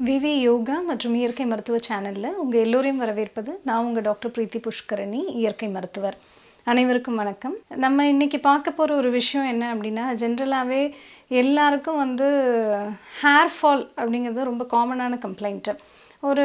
விவி யோகா மற்றும் இயற்கை மருத்துவ சேனலில் உங்கள் எல்லோரையும் வரவேற்பது நான் உங்கள் டாக்டர் பிரீத்தி புஷ்கரணி இயற்கை மருத்துவர் அனைவருக்கும் வணக்கம் நம்ம இன்றைக்கி பார்க்க போகிற ஒரு விஷயம் என்ன அப்படின்னா ஜென்ரலாகவே எல்லாருக்கும் வந்து ஹேர் ஃபால் அப்படிங்கிறது ரொம்ப காமனான கம்ப்ளைண்ட்டு ஒரு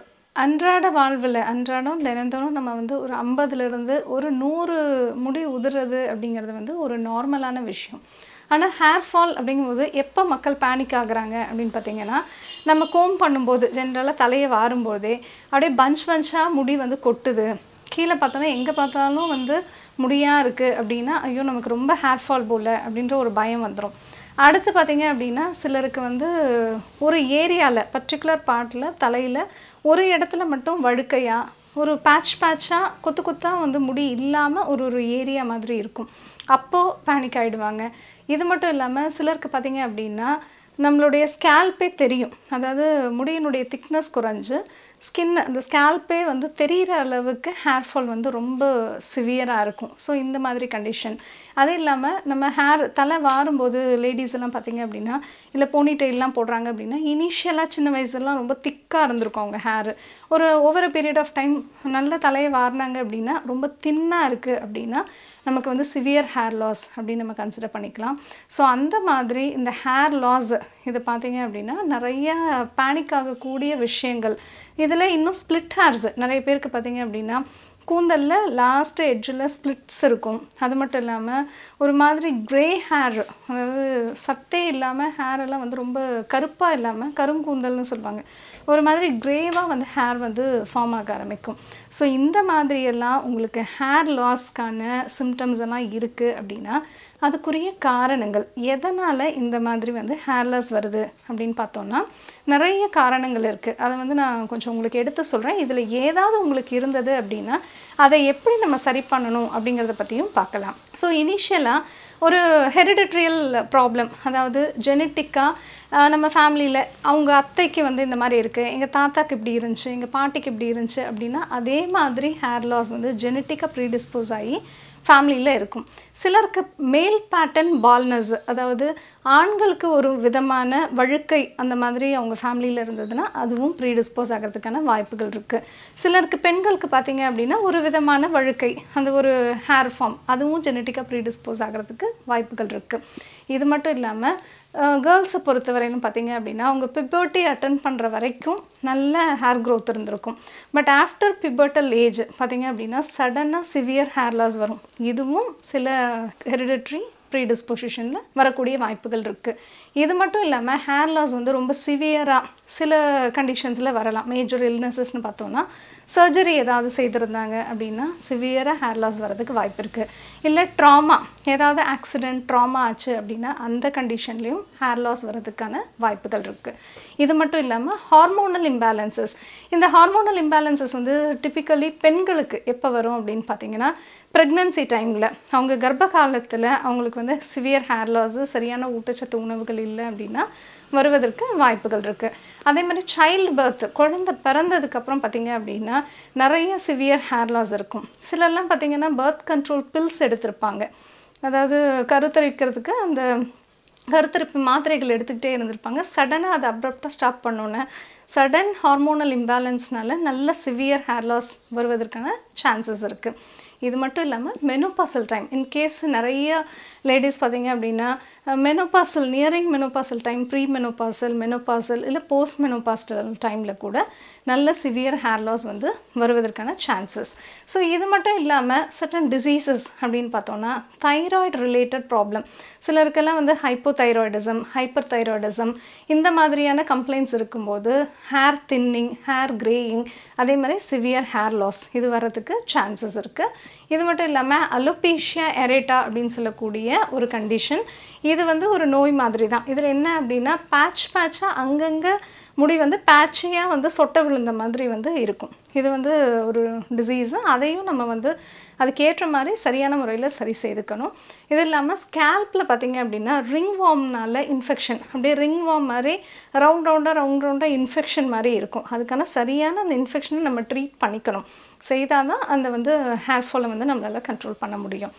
அன்றாட வாழ்வில் அன்றாடம் தினந்தோறும் நம்ம வந்து ஒரு ஐம்பதுலேருந்து ஒரு நூறு முடி உதிர்றது அப்படிங்கிறது வந்து ஒரு நார்மலான விஷயம் ஆனால் ஹேர் ஃபால் அப்படிங்கும்போது எப்போ மக்கள் பேனிக் ஆகுறாங்க அப்படின்னு பார்த்தீங்கன்னா நம்ம கோம் பண்ணும்போது ஜென்ரலாக தலையை வாரும்போதே அப்படியே பஞ்ச் பஞ்சாக முடி வந்து கொட்டுது கீழே பார்த்தோன்னா எங்கே பார்த்தாலும் வந்து முடியாக இருக்குது அப்படின்னா ஐயோ நமக்கு ரொம்ப ஹேர் ஃபால் போல் அப்படின்ற ஒரு பயம் வந்துடும் அடுத்து பார்த்தீங்க அப்படின்னா சிலருக்கு வந்து ஒரு ஏரியாவில் பர்டிகுலர் பார்ட்டில் தலையில் ஒரு இடத்துல மட்டும் வழுக்கையாக ஒரு பேட்ச் பேட்சாக கொத்து கொத்தாக வந்து முடி இல்லாமல் ஒரு ஒரு ஏரியா மாதிரி இருக்கும் அப்போது பேனிக் ஆகிடுவாங்க இது மட்டும் இல்லாமல் சிலருக்கு பார்த்தீங்க அப்படின்னா நம்மளுடைய ஸ்கேல்பே தெரியும் அதாவது முடியினுடைய திக்னஸ் குறைஞ்சு ஸ்கின் அந்த ஸ்கேல்பே வந்து தெரிகிற அளவுக்கு ஹேர் ஃபால் வந்து ரொம்ப சிவியராக இருக்கும் ஸோ இந்த மாதிரி கண்டிஷன் அது இல்லாமல் நம்ம ஹேர் தலை வாரும்போது லேடிஸ் எல்லாம் பார்த்தீங்க அப்படின்னா இல்லை போனி டெயிலாம் போடுறாங்க அப்படின்னா இனிஷியலாக சின்ன வயசுலாம் ரொம்ப திக்காக இருந்திருக்கும் அவங்க ஹேர் ஒரு ஓவர் பீரியட் ஆஃப் டைம் நல்ல தலையை வாரினாங்க அப்படின்னா ரொம்ப தின்னாக இருக்குது அப்படின்னா நமக்கு வந்து சிவியர் ஹேர் லாஸ் அப்படின்னு நம்ம கன்சிடர் பண்ணிக்கலாம் ஸோ அந்த மாதிரி இந்த ஹேர் லாஸ் இது பார்த்தீங்க அப்படின்னா நிறைய பேனிக் ஆகக்கூடிய விஷயங்கள் இதில் இன்னும் ஸ்ப்ளிட் ஹேர்ஸ் நிறைய பேருக்கு பார்த்தீங்க அப்படின்னா கூந்தலில் லாஸ்ட்டு எட்ஜில் ஸ்ப்ளிட்ஸ் இருக்கும் அது மட்டும் இல்லாமல் ஒரு மாதிரி க்ரே ஹேர் அதாவது சத்தே இல்லாமல் ஹேர் எல்லாம் வந்து ரொம்ப கருப்பாக இல்லாமல் கருங்கூந்தல்னு சொல்லுவாங்க ஒரு மாதிரி க்ரேவாக வந்து ஹேர் வந்து ஃபார்ம் ஆக ஆரம்பிக்கும் ஸோ இந்த மாதிரியெல்லாம் உங்களுக்கு ஹேர் லாஸ்க்கான சிம்டம்ஸ் எல்லாம் இருக்குது அப்படின்னா அதுக்குரிய காரணங்கள் எதனால் இந்த மாதிரி வந்து ஹேர் லாஸ் வருது அப்படின்னு பார்த்தோன்னா நிறைய காரணங்கள் இருக்குது அதை வந்து நான் கொஞ்சம் உங்களுக்கு எடுத்து சொல்கிறேன் இதில் ஏதாவது உங்களுக்கு இருந்தது அப்படின்னா அதை எப்படி நம்ம சரி பண்ணணும் அப்படிங்கிறத பற்றியும் பார்க்கலாம் ஸோ இனிஷியலாக ஒரு ஹெரிடிட்ரியல் ப்ராப்ளம் அதாவது ஜெனட்டிக்காக நம்ம ஃபேமிலியில் அவங்க அத்தைக்கு வந்து இந்த மாதிரி இருக்குது எங்கள் தாத்தாக்கு இப்படி இருந்துச்சு எங்கள் பாட்டிக்கு இப்படி இருந்துச்சு அப்படின்னா அதே மாதிரி ஹேர் லாஸ் வந்து ஜெனட்டிக்காக ப்ரீடிஸ்போஸ் ஆகி ஃபேமிலியில் இருக்கும் சிலருக்கு மேல் பேட்டர்ன் பால்னஸ் அதாவது ஆண்களுக்கு ஒரு விதமான வழுக்கை அந்த மாதிரி அவங்க ஃபேமிலியில் இருந்ததுன்னா அதுவும் ப்ரீடிஸ்போஸ் ஆகிறதுக்கான வாய்ப்புகள் இருக்குது சிலருக்கு பெண்களுக்கு பார்த்தீங்க அப்படின்னா ஒரு விதமான வழுக்கை அந்த ஒரு ஹேர் ஃபார்ம் அதுவும் ஜெனட்டிக்காக ப்ரீடிஸ்போஸ் ஆகிறதுக்கு வாய்ப்புகள் இருக்குது இது மட்டும் இல்லாமல் கேர்ள்ஸை பொறுத்தவரையிலும் பார்த்தீங்க அப்படின்னா அவங்க பிபர்ட்டி அட்டன் பண்ணுற வரைக்கும் நல்ல ஹேர் க்ரோத் இருந்திருக்கும் பட் ஆஃப்டர் பிபர்ட்டல் ஏஜ் பார்த்தீங்க அப்படின்னா சடனாக சிவியர் ஹேர் லாஸ் வரும் இதுவும் சில ஹெரிடிட்ரி ப்ரீடிஸ்பொசிஷனில் வரக்கூடிய வாய்ப்புகள் இருக்குது இது மட்டும் இல்லாமல் ஹேர் லாஸ் வந்து ரொம்ப சிவியராக சில கண்டிஷன்ஸில் வரலாம் மேஜர் இல்னஸஸ்னு பார்த்தோன்னா சர்ஜரி ஏதாவது செய்திருந்தாங்க அப்படின்னா சிவியராக ஹேர் லாஸ் வரதுக்கு வாய்ப்பு இருக்குது இல்லை ட்ராமா ஏதாவது ஆக்சிடெண்ட் ட்ராமா ஆச்சு அப்படின்னா அந்த கண்டிஷன்லேயும் ஹேர் லாஸ் வரதுக்கான வாய்ப்புகள் இருக்குது இது மட்டும் இல்லாமல் ஹார்மோனல் இம்பேலன்சஸ் இந்த ஹார்மோனல் இம்பேலன்சஸ் வந்து டிப்பிக்கலி பெண்களுக்கு எப்போ வரும் அப்படின்னு பார்த்தீங்கன்னா ப்ரெக்னன்சி டைமில் அவங்க கர்ப்ப காலத்தில் அவங்களுக்கு வந்து சிவியர் ஹேர் லாஸு சரியான ஊட்டச்சத்து உணவுகள் இல்லை அப்படின்னா வருவதற்கு வாய்ப்புகள் இருக்குது அதே மாதிரி சைல்டு பர்த் குழந்தை பிறந்ததுக்கப்புறம் பார்த்திங்க அப்படின்னா நிறைய சிவியர் ஹேர் லாஸ் இருக்கும் சிலர்லாம் பார்த்திங்கன்னா பர்த் கண்ட்ரோல் பில்ஸ் எடுத்திருப்பாங்க அதாவது கருத்தரிக்கிறதுக்கு அந்த கருத்தரிப்பு மாத்திரைகள் எடுத்துக்கிட்டே இருந்திருப்பாங்க சடனாக அதை அப்ரப்டாக ஸ்டாப் பண்ணோன்னே சடன் ஹார்மோனல் இம்பேலன்ஸ்னால நல்ல சிவியர் ஹேர் லாஸ் வருவதற்கான சான்சஸ் இருக்குது இது மட்டும் இல்லாமல் மெனோபாசல் டைம் இன்கேஸ் நிறைய லேடிஸ் பார்த்தீங்க அப்படின்னா menopausal nearing menopausal time pre menopausal menopausal இல்லை போஸ்ட் மெனோபாஸ்டல் டைமில் கூட நல்ல சிவியர் ஹேர் லாஸ் வந்து வருவதற்கான சான்சஸ் ஸோ இது மட்டும் இல்லாமல் சட்டன் டிசீசஸ் அப்படின்னு பார்த்தோன்னா தைராய்டு ரிலேட்டட் ப்ராப்ளம் சிலருக்கெல்லாம் வந்து ஹைப்போ தைராய்டிசம் ஹைப்பர் தைராய்டிசம் இந்த மாதிரியான கம்ப்ளைண்ட்ஸ் இருக்கும்போது ஹேர் தின்னிங் ஹேர் கிரேயிங் அதே மாதிரி சிவியர் ஹேர் லாஸ் இது வர்றதுக்கு சான்சஸ் இருக்குது இது மட்டும் இல்லாமல் அலோபேஷியா எரேட்டா அப்படின்னு சொல்லக்கூடிய ஒரு கண்டிஷன் இது வந்து ஒரு நோய் மாதிரி தான் இதில் என்ன அப்படின்னா பேட்ச் பேட்சாக அங்கங்கே முடி வந்து பேட்சியாக வந்து சொட்ட விழுந்த மாதிரி வந்து இருக்கும் இது வந்து ஒரு டிசீஸு அதையும் நம்ம வந்து அதுக்கேற்ற மாதிரி சரியான முறையில் சரி செய்துக்கணும் இது இல்லாமல் ஸ்கேல்பில் பார்த்திங்க அப்படின்னா ரிங் வார்ம்னால இன்ஃபெக்ஷன் அப்படியே ரிங் வார்ம் மாதிரி ரவுண்ட் ரவுண்டாக ரவுண்ட் ரவுண்டாக இன்ஃபெக்ஷன் மாதிரி இருக்கும் அதுக்கான சரியான அந்த இன்ஃபெக்ஷனை நம்ம ட்ரீட் பண்ணிக்கணும் செய்தால் தான் அந்த வந்து ஹேர் ஃபாலை வந்து நம்மளால் கண்ட்ரோல் பண்ண முடியும்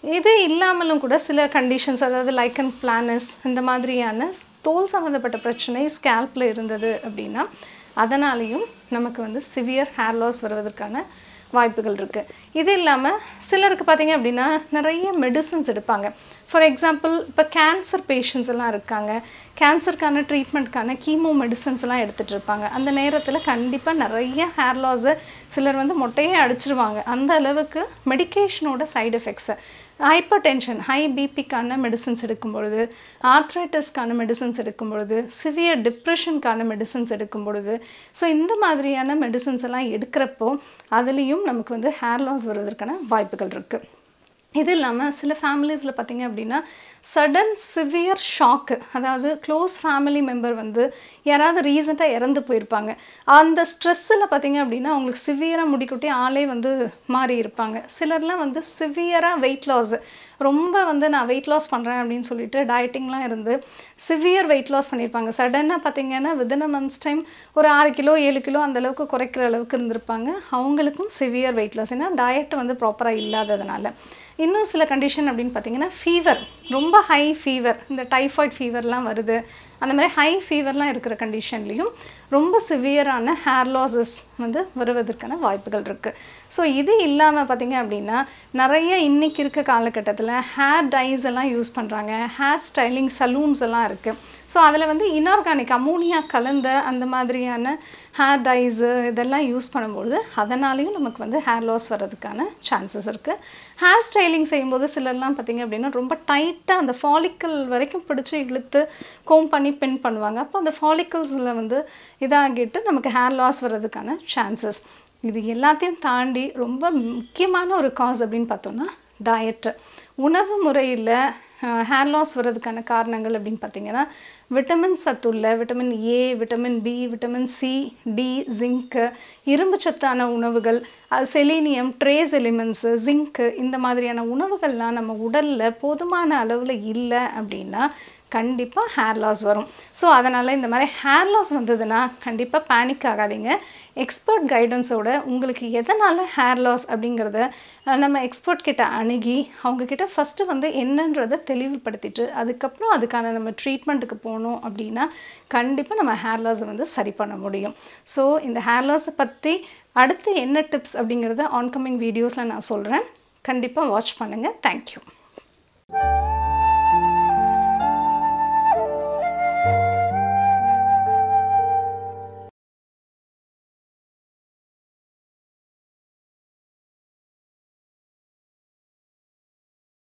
இது இல்லாமலும் கூட சில கண்டிஷன்ஸ் அதாவது லைக்கன் பிளானஸ் இந்த மாதிரியான தோல் சம்மந்தப்பட்ட பிரச்சனை ஸ்கேல்பில் இருந்தது அப்படின்னா அதனாலேயும் நமக்கு வந்து சிவியர் ஹேர் லாஸ் வருவதற்கான வாய்ப்புகள் இருக்குது இது இல்லாமல் சிலருக்கு பார்த்தீங்க அப்படின்னா நிறைய மெடிசன்ஸ் எடுப்பாங்க ஃபார் எக்ஸாம்பிள் இப்போ கேன்சர் பேஷண்ட்ஸ் எல்லாம் இருக்காங்க கேன்சருக்கான ட்ரீட்மெண்ட்க்கான கீமோ மெடிசன்ஸ் எல்லாம் எடுத்துகிட்டு இருப்பாங்க அந்த நேரத்தில் கண்டிப்பாக நிறைய ஹேர் லாஸை சிலர் வந்து மொட்டையே அடிச்சிருவாங்க அந்த அளவுக்கு மெடிகேஷனோட சைடு எஃபெக்ட்ஸை ஹைப்பர் டென்ஷன் ஹை பிபிக்கான மெடிசன்ஸ் எடுக்கும் பொழுது ஆர்த்ரைட்டிஸ்க்கான மெடிசன்ஸ் எடுக்கும் பொழுது சிவியர் டிப்ரெஷனுக்கான மெடிசன்ஸ் எடுக்கும் பொழுது ஸோ இந்த மாதிரியான மெடிசன்ஸ் எல்லாம் எடுக்கிறப்போ அதுலேயும் நமக்கு வந்து ஹேர் லாஸ் வருவதற்கான வாய்ப்புகள் இருக்குது இது இல்லாமல் சில ஃபேமிலிஸில் பார்த்தீங்க அப்படின்னா சடன் சிவியர் ஷாக்கு அதாவது க்ளோஸ் ஃபேமிலி மெம்பர் வந்து யாராவது ரீசெண்டாக இறந்து போயிருப்பாங்க அந்த ஸ்ட்ரெஸ்ஸில் பார்த்தீங்க அப்படின்னா அவங்களுக்கு சிவியராக முடிக்குட்டி ஆளே வந்து மாறி இருப்பாங்க சிலர்லாம் வந்து சிவியராக வெயிட் லாஸ் ரொம்ப வந்து நான் வெயிட் லாஸ் பண்ணுறேன் அப்படின்னு சொல்லிட்டு டயட்டிங்லாம் இருந்து சிவியர் வெயிட் லாஸ் பண்ணியிருப்பாங்க சடனாக பார்த்தீங்கன்னா வித்தின் அ மந்த்ஸ் டைம் ஒரு ஆறு கிலோ ஏழு கிலோ அந்த அளவுக்கு குறைக்கிற அளவுக்கு இருந்திருப்பாங்க அவங்களுக்கும் சிவியர் வெயிட் லாஸ் ஏன்னா டயட் வந்து ப்ராப்பராக இல்லாததுனால இன்னும் சில கண்டிஷன் அப்படின்னு பார்த்தீங்கன்னா ஃபீவர் ரொம்ப ஹை ஃபீவர் இந்த டைஃபாய்ட் ஃபீவர்லாம் வருது அந்த மாதிரி ஹை ஃபீவர்லாம் இருக்கிற கண்டிஷன்லேயும் ரொம்ப சிவியரான ஹேர் லாஸஸ் வந்து வருவதற்கான வாய்ப்புகள் இருக்குது ஸோ இது இல்லாமல் பார்த்தீங்க அப்படின்னா நிறைய இன்றைக்கி இருக்க காலகட்டத்தில் ஹேர் டைஸ் எல்லாம் யூஸ் பண்ணுறாங்க ஹேர் ஸ்டைலிங் சலூன்ஸ் எல்லாம் இருக்குது ஸோ அதில் வந்து இன்ஆர்கானிக் அமோனியா கலந்த அந்த மாதிரியான ஹேர் டைஸு இதெல்லாம் யூஸ் பண்ணும்போது அதனாலேயும் நமக்கு வந்து ஹேர் லாஸ் வர்றதுக்கான சான்சஸ் இருக்குது ஹேர் ஸ்டைலிங் செய்யும்போது சிலர்லாம் பார்த்திங்க அப்படின்னா ரொம்ப டைட்டாக அந்த ஃபாலிக்கல் வரைக்கும் பிடிச்சி இழுத்து கோம் பண்ணி பின் பண்ணுவாங்க அப்போ அந்த ஃபாலிக்கல்ஸில் வந்து இதாகிட்டு நமக்கு ஹேர் லாஸ் வர்றதுக்கான சான்சஸ் இது எல்லாத்தையும் தாண்டி ரொம்ப முக்கியமான ஒரு காஸ் அப்படின்னு பார்த்தோன்னா டயட்டு உணவு முறையில் ஹேர் லாஸ் வர்றதுக்கான காரணங்கள் அப்படின்னு பார்த்தீங்கன்னா விட்டமின் சத்துள்ள vitamin A vitamin B vitamin C D zinc இரும்பு சத்தான உணவுகள் அது செலீனியம் ட்ரேஸ் எலிமெண்ட்ஸு ஜிங்க்கு இந்த மாதிரியான உணவுகள்லாம் நம்ம உடலில் போதுமான அளவில் இல்லை அப்படின்னா கண்டிப்பாக ஹேர் லாஸ் வரும் ஸோ அதனால் இந்த மாதிரி ஹேர் லாஸ் வந்ததுன்னா கண்டிப்பாக பேனிக் ஆகாதீங்க எக்ஸ்பர்ட் கைடன்ஸோட உங்களுக்கு எதனால் ஹேர் லாஸ் அப்படிங்கிறத நம்ம எக்ஸ்பர்ட் கிட்ட அணுகி அவங்கக்கிட்ட ஃபஸ்ட்டு வந்து என்னன்றதை தெளிவுபடுத்திட்டு அதுக்கப்புறம் அதுக்கான நம்ம ட்ரீட்மெண்ட்டுக்கு போனோம் அப்படின்னா கண்டிப்பாக நம்ம ஹேர் லாஸை வந்து சரி பண்ண முடியும் ஸோ இந்த ஹேர் லாஸை பற்றி அடுத்து என்ன டிப்ஸ் அப்படிங்கிறத ஆன்கமிங் வீடியோஸில் நான் சொல்கிறேன் கண்டிப்பாக வாட்ச் பண்ணுங்கள் தேங்க்யூ